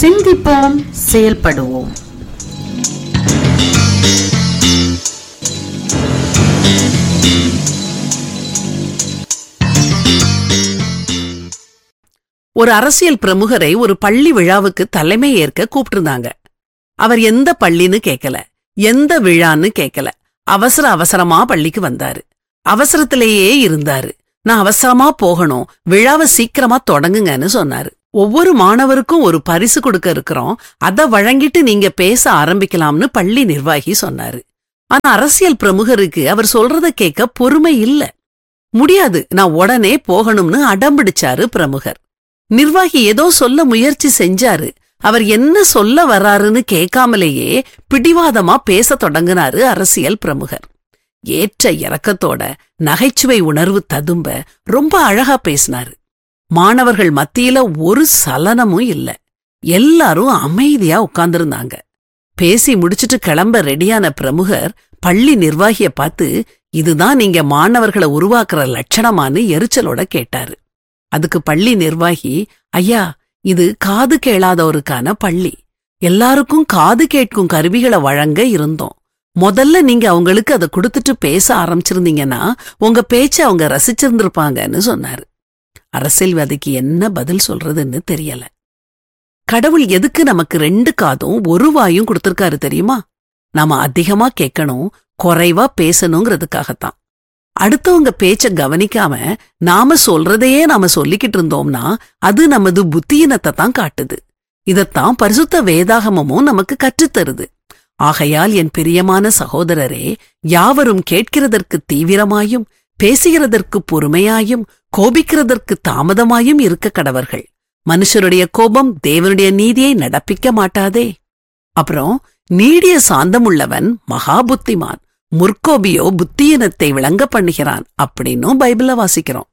சிந்திப்போம் செயல்படுவோம் ஒரு அரசியல் பிரமுகரை ஒரு பள்ளி விழாவுக்கு தலைமை ஏற்க கூப்பிட்டிருந்தாங்க அவர் எந்த பள்ளின்னு கேட்கல எந்த விழான்னு கேட்கல அவசர அவசரமா பள்ளிக்கு வந்தாரு அவசரத்திலேயே இருந்தாரு நான் அவசரமா போகணும் விழாவை சீக்கிரமா தொடங்குங்கன்னு சொன்னாரு ஒவ்வொரு மாணவருக்கும் ஒரு பரிசு கொடுக்க இருக்கிறோம் அத வழங்கிட்டு நீங்க பேச ஆரம்பிக்கலாம்னு பள்ளி நிர்வாகி சொன்னாரு ஆனா அரசியல் பிரமுகருக்கு அவர் சொல்றத கேட்க பொறுமை இல்ல முடியாது நான் உடனே போகணும்னு அடம்பிடிச்சாரு பிரமுகர் நிர்வாகி ஏதோ சொல்ல முயற்சி செஞ்சாரு அவர் என்ன சொல்ல வர்றாருன்னு கேட்காமலேயே பிடிவாதமா பேச தொடங்கினாரு அரசியல் பிரமுகர் ஏற்ற இறக்கத்தோட நகைச்சுவை உணர்வு ததும்ப ரொம்ப அழகா பேசினாரு மாணவர்கள் மத்தியில ஒரு சலனமும் இல்ல எல்லாரும் அமைதியா உட்கார்ந்திருந்தாங்க பேசி முடிச்சிட்டு கிளம்ப ரெடியான பிரமுகர் பள்ளி நிர்வாகிய பார்த்து இதுதான் நீங்க மாணவர்களை உருவாக்குற லட்சணமான்னு எரிச்சலோட கேட்டாரு அதுக்கு பள்ளி நிர்வாகி ஐயா இது காது கேளாதவருக்கான பள்ளி எல்லாருக்கும் காது கேட்கும் கருவிகளை வழங்க இருந்தோம் முதல்ல நீங்க அவங்களுக்கு அதை கொடுத்துட்டு பேச ஆரம்பிச்சிருந்தீங்கன்னா உங்க பேச்ச அவங்க ரசிச்சிருந்திருப்பாங்கன்னு சொன்னாரு அரசியல்வாதிக்கு என்ன பதில் சொல்றதுன்னு தெரியல கடவுள் எதுக்கு நமக்கு ரெண்டு காதும் ஒரு வாயும் கொடுத்திருக்காரு தெரியுமா நாம அதிகமா கேட்கணும் குறைவா பேசணுங்கிறதுக்காகத்தான் அடுத்தவங்க பேச்ச கவனிக்காம நாம சொல்றதையே நாம சொல்லிக்கிட்டு இருந்தோம்னா அது நமது புத்தியினத்தை தான் காட்டுது இதத்தான் பரிசுத்த வேதாகமமும் நமக்கு கற்றுத்தருது ஆகையால் என் பிரியமான சகோதரரே யாவரும் கேட்கிறதற்கு தீவிரமாயும் பேசுகிறதற்கு பொறுமையாயும் கோபிக்கிறதற்கு தாமதமாயும் இருக்க கடவர்கள் மனுஷருடைய கோபம் தேவனுடைய நீதியை நடப்பிக்க மாட்டாதே அப்புறம் நீடிய சாந்தமுள்ளவன் மகா புத்திமான் முற்கோபியோ புத்தியினத்தை விளங்க பண்ணுகிறான் அப்படின்னும் பைபிள்ல வாசிக்கிறோம்